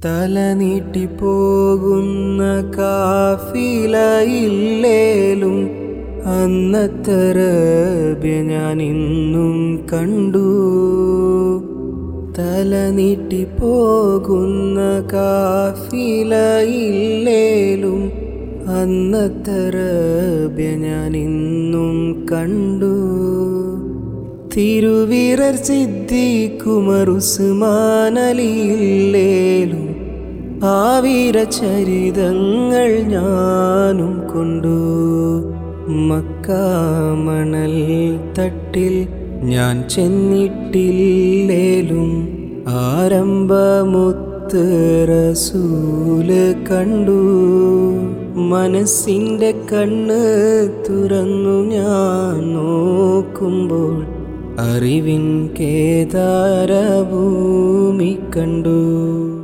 തല നീട്ടിപ്പോകുന്ന കാഫിലയില്ലേലും അന്നത്തരബ്യ ഞാൻ ഇന്നും കണ്ടു തല നീട്ടിപ്പോകുന്ന കാഫിലയില്ലേലും അന്നത്തരബ്യ ഞാൻ ഇന്നും കണ്ടു തിരുവിറർ സിദ്ധിക്കുമറുസുമാനലിയില്ലേലും ആവീര ചരിതങ്ങൾ ഞാനും കൊണ്ടു മക്കാമണൽ തട്ടിൽ ഞാൻ ചെന്നിട്ടില്ലേലും ആരംഭമുത്ത് റസൂല് കണ്ടു മനസ്സിൻ്റെ കണ്ണ് തുറന്നു ഞാൻ നോക്കുമ്പോൾ അറിവിൻ കേദാരഭൂമി കണ്ടു